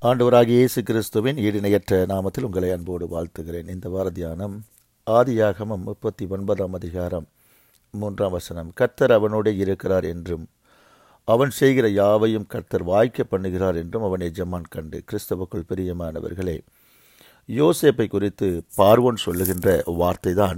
ஆண்டவராகிய இயேசு கிறிஸ்துவின் ஈடிணையற்ற நாமத்தில் உங்களை அன்போடு வாழ்த்துகிறேன் இந்த வார தியானம் ஆதியாகமம் முப்பத்தி ஒன்பதாம் அதிகாரம் மூன்றாம் வசனம் கர்த்தர் அவனோடு இருக்கிறார் என்றும் அவன் செய்கிற யாவையும் கர்த்தர் வாய்க்க பண்ணுகிறார் என்றும் அவன் எஜமான் கண்டு கிறிஸ்தவுக்குள் பிரியமானவர்களே யோசேப்பை குறித்து பார்வோன் சொல்லுகின்ற வார்த்தைதான்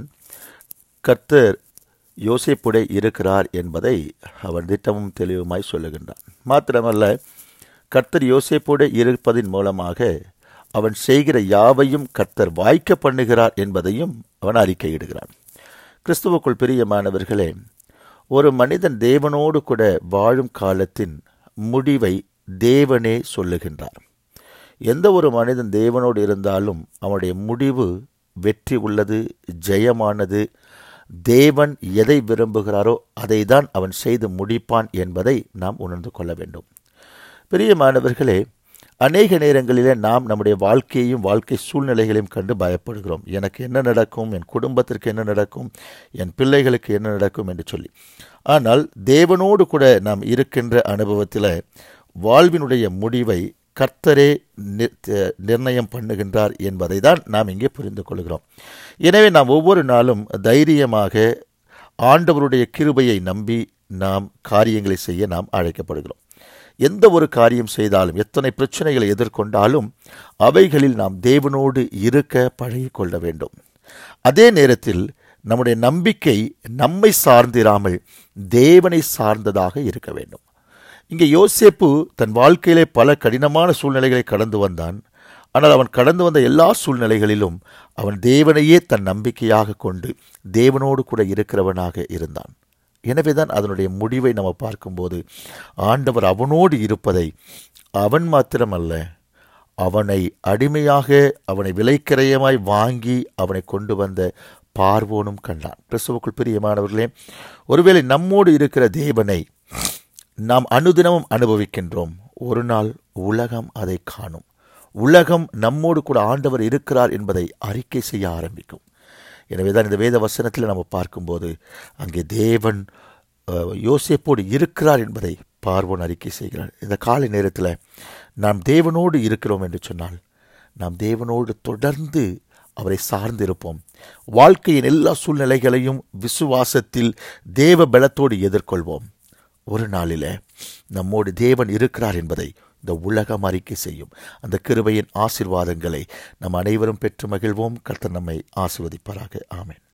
கர்த்தர் யோசேப்புடே இருக்கிறார் என்பதை அவன் திட்டமும் தெளிவுமாய் சொல்லுகின்றான் மாத்திரமல்ல கர்த்தர் யோசேப்போடு இருப்பதின் மூலமாக அவன் செய்கிற யாவையும் கர்த்தர் வாய்க்க பண்ணுகிறார் என்பதையும் அவன் அறிக்கையிடுகிறான் கிறிஸ்துவுக்குள் பிரியமானவர்களே ஒரு மனிதன் தேவனோடு கூட வாழும் காலத்தின் முடிவை தேவனே சொல்லுகின்றார் எந்த ஒரு மனிதன் தேவனோடு இருந்தாலும் அவனுடைய முடிவு வெற்றி உள்ளது ஜெயமானது தேவன் எதை விரும்புகிறாரோ அதை தான் அவன் செய்து முடிப்பான் என்பதை நாம் உணர்ந்து கொள்ள வேண்டும் பிரியமானவர்களே அநேக நேரங்களிலே நாம் நம்முடைய வாழ்க்கையையும் வாழ்க்கை சூழ்நிலைகளையும் கண்டு பயப்படுகிறோம் எனக்கு என்ன நடக்கும் என் குடும்பத்திற்கு என்ன நடக்கும் என் பிள்ளைகளுக்கு என்ன நடக்கும் என்று சொல்லி ஆனால் தேவனோடு கூட நாம் இருக்கின்ற அனுபவத்தில் வாழ்வினுடைய முடிவை கர்த்தரே நிர்ணயம் பண்ணுகின்றார் என்பதை தான் நாம் இங்கே புரிந்து கொள்கிறோம் எனவே நாம் ஒவ்வொரு நாளும் தைரியமாக ஆண்டவருடைய கிருபையை நம்பி நாம் காரியங்களை செய்ய நாம் அழைக்கப்படுகிறோம் எந்த ஒரு காரியம் செய்தாலும் எத்தனை பிரச்சனைகளை எதிர்கொண்டாலும் அவைகளில் நாம் தேவனோடு இருக்க பழகி கொள்ள வேண்டும் அதே நேரத்தில் நம்முடைய நம்பிக்கை நம்மை சார்ந்திராமல் தேவனை சார்ந்ததாக இருக்க வேண்டும் இங்கே யோசேப்பு தன் வாழ்க்கையிலே பல கடினமான சூழ்நிலைகளை கடந்து வந்தான் ஆனால் அவன் கடந்து வந்த எல்லா சூழ்நிலைகளிலும் அவன் தேவனையே தன் நம்பிக்கையாக கொண்டு தேவனோடு கூட இருக்கிறவனாக இருந்தான் எனவேதான் அதனுடைய முடிவை நம்ம பார்க்கும்போது ஆண்டவர் அவனோடு இருப்பதை அவன் மாத்திரமல்ல அவனை அடிமையாக அவனை விலைக்கிரயமாய் வாங்கி அவனை கொண்டு வந்த பார்வோனும் கண்டான் கிறிஸ்துவுக்குள் பிரியமானவர்களே ஒருவேளை நம்மோடு இருக்கிற தேவனை நாம் அனுதினமும் அனுபவிக்கின்றோம் ஒரு நாள் உலகம் அதை காணும் உலகம் நம்மோடு கூட ஆண்டவர் இருக்கிறார் என்பதை அறிக்கை செய்ய ஆரம்பிக்கும் எனவே தான் இந்த வேத வசனத்தில் நம்ம பார்க்கும்போது அங்கே தேவன் யோசேப்போடு இருக்கிறார் என்பதை பார்வோன் அறிக்கை செய்கிறார் இந்த காலை நேரத்தில் நாம் தேவனோடு இருக்கிறோம் என்று சொன்னால் நாம் தேவனோடு தொடர்ந்து அவரை சார்ந்திருப்போம் வாழ்க்கையின் எல்லா சூழ்நிலைகளையும் விசுவாசத்தில் தேவ பலத்தோடு எதிர்கொள்வோம் ஒரு நாளில் நம்மோடு தேவன் இருக்கிறார் என்பதை இந்த உலகம் அறிக்கை செய்யும் அந்த கிருபையின் ஆசிர்வாதங்களை நம் அனைவரும் பெற்று மகிழ்வோம் கர்த்தர் நம்மை ஆசிர்வதிப்பாராக ஆமேன்